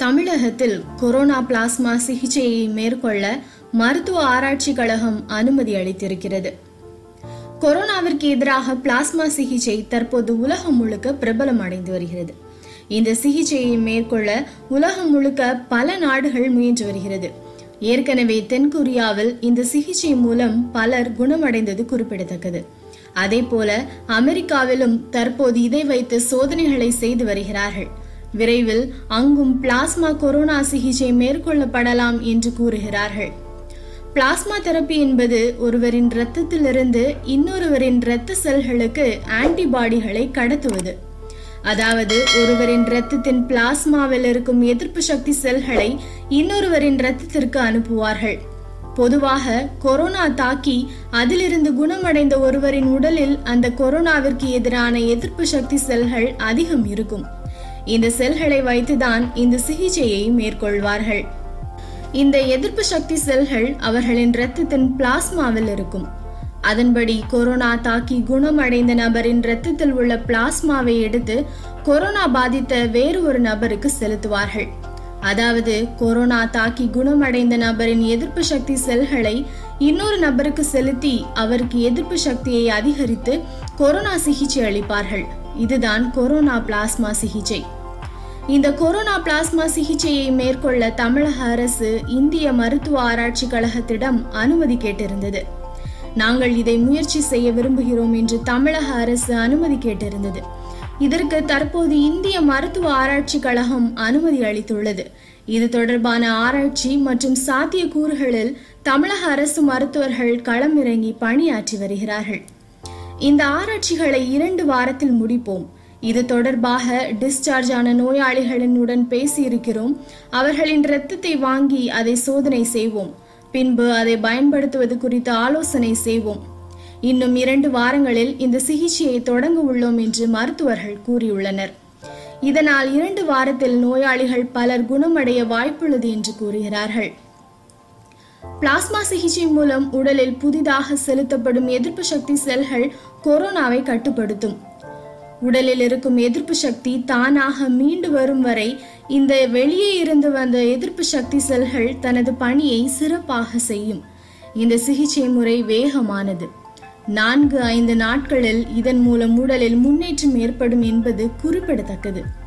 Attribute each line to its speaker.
Speaker 1: தமிழகத்தில் corona plasma சிகிச்சையை மேற்கொள்ள மருத்துவ ஆராய்ச்சி கழகம் அனுமதி அளித்திருக்கிறது கொரோனாவிற்கு எதிராக பிளாஸ்மா சிகிச்சை தற்போது உலகம் முழுக்க பிரபலம் அடைந்து வருகிறது இந்த சிகிச்சையை மேற்கொள்ள உலகம் முழுக்க பல நாடுகள் முயன்று வருகிறது ஏற்கனவே தென்கொரியாவில் இந்த சிகிச்சை மூலம் பலர் குணமடைந்தது குறிப்பிடத்தக்கது அதே போல அமெரிக்காவிலும் தற்போது இதை வைத்து சோதனைகளை செய்து வருகிறார்கள் விரைவில் அங்கும் பிளாஸ்மா கொரோனா சிகிச்சை மேற்கொள்ளப்படலாம் என்று கூறுகிறார்கள் பிளாஸ்மா தெரப்பி என்பது ஒருவரின் இரத்தத்திலிருந்து இன்னொருவரின் இரத்த செல்களுக்கு ஆன்டிபாடிகளை கடத்துவது அதாவது ஒருவரின் இரத்தத்தின் பிளாஸ்மாவில் இருக்கும் எதிர்ப்பு சக்தி செல்களை இன்னொருவரின் இரத்தத்திற்கு அனுப்புவார்கள் பொதுவாக கொரோனா தாக்கி அதிலிருந்து குணமடைந்த ஒருவரின் உடலில் அந்த கொரோனாவிற்கு எதிரான எதிர்ப்பு சக்தி செல்கள் அதிகம் இருக்கும் இந்த செல்களை வைத்துதான் இந்த சிகிச்சையை மேற்கொள்வார்கள் இந்த எதிர்ப்பு சக்தி செல்கள் அவர்களின் இரத்தத்தின் பிளாஸ்மாவில் இருக்கும் அதன்படி கொரோனா தாக்கி குணமடைந்த நபரின் இரத்தத்தில் உள்ள பிளாஸ்மாவை எடுத்து கொரோனா பாதித்த வேறு ஒரு நபருக்கு செலுத்துவார்கள் அதாவது கொரோனா தாக்கி குணமடைந்த நபரின் எதிர்ப்பு சக்தி செல்களை இன்னொரு நபருக்கு செலுத்தி அவருக்கு எதிர்ப்பு சக்தியை அதிகரித்து கொரோனா சிகிச்சை அளிப்பார்கள் இதுதான் கொரோனா பிளாஸ்மா சிகிச்சை இந்த கொரோனா பிளாஸ்மா சிகிச்சையை மேற்கொள்ள தமிழக அரசு இந்திய மருத்துவ ஆராய்ச்சி கழகத்திடம் அனுமதி கேட்டிருந்தது நாங்கள் இதை முயற்சி செய்ய விரும்புகிறோம் என்று தமிழக அரசு அனுமதி கேட்டிருந்தது இதற்கு தற்போது இந்திய மருத்துவ ஆராய்ச்சி கழகம் அனுமதி அளித்துள்ளது இது தொடர்பான ஆராய்ச்சி மற்றும் சாத்தியக்கூறுகளில் தமிழக அரசு மருத்துவர்கள் களமிறங்கி பணியாற்றி வருகிறார்கள் இந்த ஆராய்ச்சிகளை இரண்டு வாரத்தில் முடிப்போம் இது தொடர்பாக டிஸ்சார்ஜ் ஆன நோயாளிகளினுடன் பேசியிருக்கிறோம் அவர்களின் இரத்தத்தை வாங்கி அதை சோதனை செய்வோம் பின்பு அதை பயன்படுத்துவது குறித்து ஆலோசனை செய்வோம் இன்னும் இரண்டு வாரங்களில் இந்த சிகிச்சையை தொடங்க உள்ளோம் என்று மருத்துவர்கள் கூறியுள்ளனர் இதனால் இரண்டு வாரத்தில் நோயாளிகள் பலர் குணமடைய வாய்ப்புள்ளது என்று கூறுகிறார்கள் பிளாஸ்மா சிகிச்சை மூலம் உடலில் புதிதாக செலுத்தப்படும் எதிர்ப்பு சக்தி செல்கள் கொரோனாவை கட்டுப்படுத்தும் உடலில் இருக்கும் எதிர்ப்பு சக்தி தானாக மீண்டு வரும் வரை இந்த வெளியே இருந்து வந்த எதிர்ப்பு சக்தி செல்கள் தனது பணியை சிறப்பாக செய்யும் இந்த சிகிச்சை முறை வேகமானது நான்கு ஐந்து நாட்களில் இதன் மூலம் உடலில் முன்னேற்றம் ஏற்படும் என்பது குறிப்பிடத்தக்கது